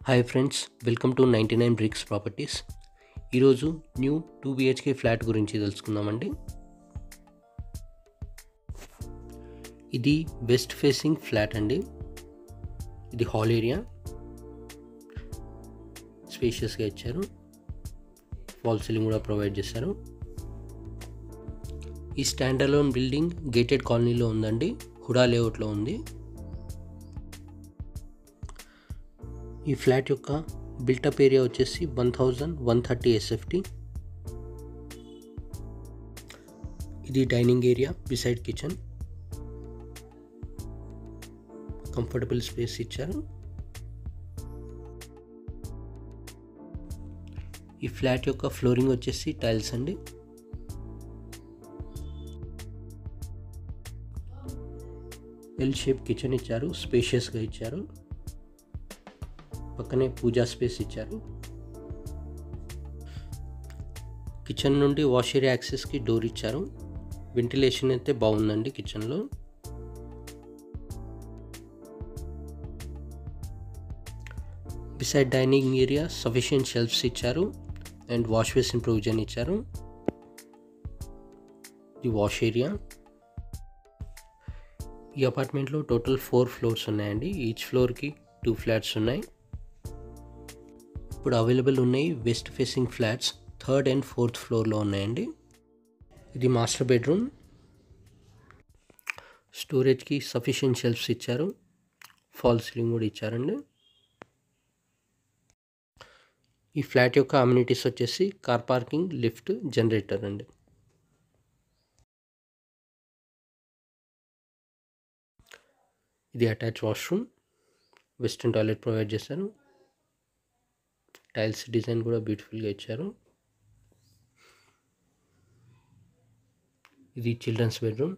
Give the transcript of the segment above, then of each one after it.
hi friends welcome to ninety nine bricks properties ఈరోజు new two BHK flat గురించి తెలుసుకుందామండి ఇది వెస్ట్ ఫేసింగ్ ఫ్లాట్ అండి ఇది హాల్ ఏరియా స్పేషియస్గా ఇచ్చారు వాల్ సీలింగ్ కూడా ప్రొవైడ్ చేశారు ఈ స్టాండర్లోన్ బిల్డింగ్ గేటెడ్ కాలనీలో ఉందండి హుడా లేఅవుట్లో ఉంది ఈ ఫ్లాట్ యొక్క బిల్టప్ ఏరియా వచ్చేసి one thousand one thirty SFT ఇది dining area beside kitchen comfortable space ఇచ్చారు ఈ ఫ్లాట్ యొక్క ఫ్లోరింగ్ వచ్చేసి టైల్స్ అండి ఎల్ షేప్ కిచెన్ ఇచ్చారు స్పేషియస్గా ఇచ్చారు పక్కనే పూజా స్పేస్ ఇచ్చారు కిచెన్ నుండి వాష్ ఏరియా యాక్సెస్కి డోర్ ఇచ్చారు వెంటిలేషన్ అయితే బాగుందండి కిచెన్లో beside dining area sufficient shelves ఇచ్చారు అండ్ వాష్ బేసిన్ ప్రొవిజన్ ఇచ్చారు ఇది వాష్ ఏరియా ఈ అపార్ట్మెంట్లో టోటల్ ఫోర్ ఫ్లోర్స్ ఉన్నాయండి ఈచ్ ఫ్లోర్కి టూ ఫ్లాట్స్ ఉన్నాయి ఇప్పుడు అవైలబుల్ ఉన్నాయి west facing flats third and fourth ఫ్లోర్లో ఉన్నాయండి ఇది మాస్టర్ బెడ్రూమ్ స్టోరేజ్కి సఫిషియెంట్ షెల్ఫ్స్ ఇచ్చారు ఫాల్ సీలింగ్ కూడా ఇచ్చారండి ఈ ఫ్లాట్ యొక్క అమ్యూనిటీస్ వచ్చేసి కార్ పార్కింగ్ లిఫ్ట్ జనరేటర్ అండి ఇది attach washroom western toilet provide చేశారు టైల్స్ డిజైన్ కూడా బ్యూటిఫుల్గా ఇచ్చారు ఇది చిల్డ్రన్స్ బెడ్రూమ్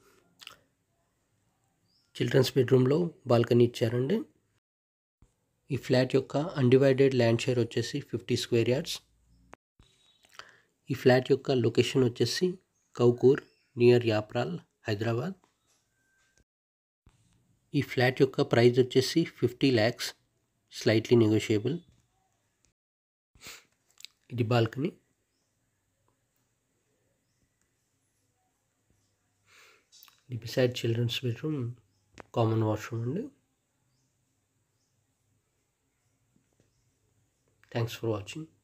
చిల్డ్రన్స్ బెడ్రూమ్లో బాల్కనీ ఇచ్చారండి ఈ ఫ్లాట్ యొక్క అన్డివైడెడ్ ల్యాండ్ షేర్ వచ్చేసి ఫిఫ్టీ స్క్వేర్ యార్డ్స్ ఈ ఫ్లాట్ యొక్క లొకేషన్ వచ్చేసి కౌకూర్ నియర్ యాప్రాల్ హైదరాబాద్ ఈ ఫ్లాట్ యొక్క ప్రైస్ వచ్చేసి ఫిఫ్టీ ల్యాక్స్ స్లైట్లీ నెగోషియబుల్ ఇది బాల్కనీ ఇది beside children's bedroom common washroom అండి థ్యాంక్స్ ఫర్ వాచింగ్